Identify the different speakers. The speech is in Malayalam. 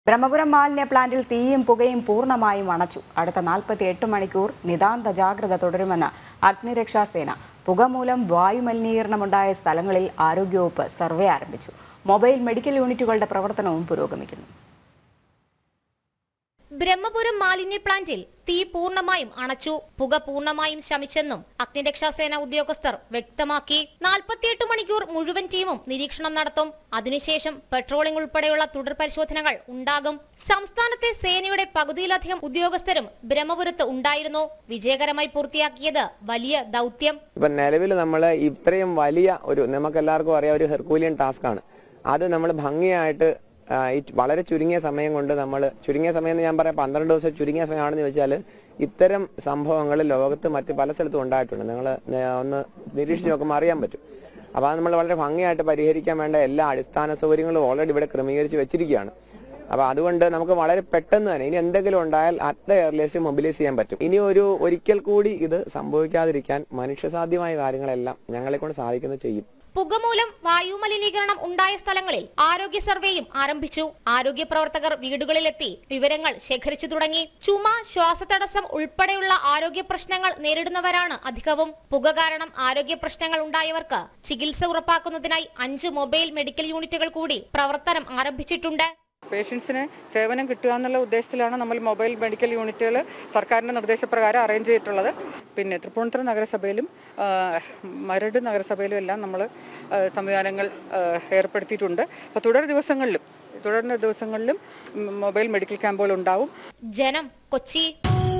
Speaker 1: ബ്രഹ്മപുരം മാലിന്യ പ്ലാന്റിൽ തീയും പുകയും പൂർണ്ണമായും അണച്ചു അടുത്ത നാൽപ്പത്തി എട്ട് മണിക്കൂർ നിതാന്ത ജാഗ്രത തുടരുമെന്ന് അഗ്നിരക്ഷാസേന പുക മൂലം വായുമലിനീകരണമുണ്ടായ സ്ഥലങ്ങളിൽ ആരോഗ്യവകുപ്പ് സർവേ ആരംഭിച്ചു മൊബൈൽ മെഡിക്കൽ യൂണിറ്റുകളുടെ പ്രവർത്തനവും പുരോഗമിക്കുന്നു
Speaker 2: ബ്രഹ്മപുരം മാലിന്യ പ്ലാന്റിൽ തീ പൂർണ്ണമായും അണച്ചു പുക പൂർണ്ണമായും ശമിച്ചെന്നും അഗ്നിരക്ഷാസേന ഉദ്യോഗസ്ഥർ വ്യക്തമാക്കി നാൽപ്പത്തിയെട്ട് മണിക്കൂർ മുഴുവൻ ടീമും നിരീക്ഷണം നടത്തും അതിനുശേഷം പെട്രോളിംഗ് ഉൾപ്പെടെയുള്ള തുടർ പരിശോധനകൾ ഉണ്ടാകും സംസ്ഥാനത്തെ സേനയുടെ പകുതിയിലധികം ഉദ്യോഗസ്ഥരും ബ്രഹ്മപുരത്ത് ഉണ്ടായിരുന്നു വിജയകരമായി പൂർത്തിയാക്കിയത് വലിയ ദൗത്യം
Speaker 3: ഇപ്പൊ നിലവിൽ നമ്മൾ ഇത്രയും വലിയ ഒരു നമുക്ക് എല്ലാവർക്കും അറിയാം ഒരു ഹെർക്കൂലിയൻ ടാസ്ക് ആണ് അത് നമ്മൾ ഭംഗിയായിട്ട് ആ, ഈ വളരെ ചുരുങ്ങിയ സമയം കൊണ്ട് നമ്മൾ ചുരുങ്ങിയ സമയം എന്ന് ഞാൻ പറയാം പന്ത്രണ്ട് ദിവസം ചുരുങ്ങിയ സമയമാണെന്ന് ചോദിച്ചാൽ ഇത്തരം സംഭവങ്ങൾ ലോകത്ത് മറ്റ് പല സ്ഥലത്തും ഉണ്ടായിട്ടുണ്ട് നിങ്ങൾ ഒന്ന് നിരീക്ഷിച്ച് നോക്കുമ്പോൾ അറിയാൻ പറ്റും അപ്പോൾ അത് നമ്മൾ വളരെ ഭംഗിയായിട്ട് പരിഹരിക്കാൻ വേണ്ട എല്ലാ അടിസ്ഥാന സൗകര്യങ്ങളും ഓൾറെഡി ഇവിടെ ക്രമീകരിച്ച് വെച്ചിരിക്കുകയാണ് അപ്പൊ അതുകൊണ്ട് നമുക്ക് വളരെ പെട്ടെന്ന് തന്നെ ഇനി എന്തെങ്കിലും ഉണ്ടായാൽ അറ്റ് ദ എയർലിയസ്റ്റ് മൊബിലൈസ് ചെയ്യാൻ പറ്റും ഇനി ഒരു ഒരിക്കൽ കൂടി ഇത് സംഭവിക്കാതിരിക്കാൻ മനുഷ്യസാധ്യമായ കാര്യങ്ങളെല്ലാം ഞങ്ങളെ കൊണ്ട് സാധിക്കുന്നത് ചെയ്യും
Speaker 2: പുക മൂലം വായു മലിനീകരണം ഉണ്ടായ സ്ഥലങ്ങളിൽ ആരോഗ്യ സർവേയും ആരംഭിച്ചു ആരോഗ്യ പ്രവർത്തകർ വീടുകളിലെത്തി വിവരങ്ങൾ ശേഖരിച്ചു തുടങ്ങി ചുമ ശ്വാസതടസ്സം ഉൾപ്പെടെയുള്ള ആരോഗ്യ പ്രശ്നങ്ങൾ നേരിടുന്നവരാണ് അധികവും പുക കാരണം ആരോഗ്യ പ്രശ്നങ്ങൾ ഉണ്ടായവർക്ക് ചികിത്സ ഉറപ്പാക്കുന്നതിനായി അഞ്ച് മൊബൈൽ മെഡിക്കൽ യൂണിറ്റുകൾ കൂടി പ്രവർത്തനം ആരംഭിച്ചിട്ടുണ്ട്
Speaker 4: പേഷ്യൻസിന് സേവനം കിട്ടുക എന്നുള്ള ഉദ്ദേശത്തിലാണ് നമ്മൾ മൊബൈൽ മെഡിക്കൽ യൂണിറ്റുകൾ സർക്കാരിൻ്റെ നിർദ്ദേശപ്രകാരം അറേഞ്ച് ചെയ്തിട്ടുള്ളത് പിന്നെ തൃപ്പൂണിത്തുറ നഗരസഭയിലും ആ, മരട് നഗരസഭയിലും എല്ലാം നമ്മൾ ആ, സംവിധാനങ്ങൾ ആ, ഏർപ്പെടുത്തിയിട്ടുണ്ട് അപ്പോൾ തുടർ ദിവസങ്ങളിലും തുടർന്ന ദിവസങ്ങളിലും ഉം, മൊബൈൽ മെഡിക്കൽ ക്യാമ്പുകൾ ഉണ്ടാവും
Speaker 2: ജനം കൊച്ചി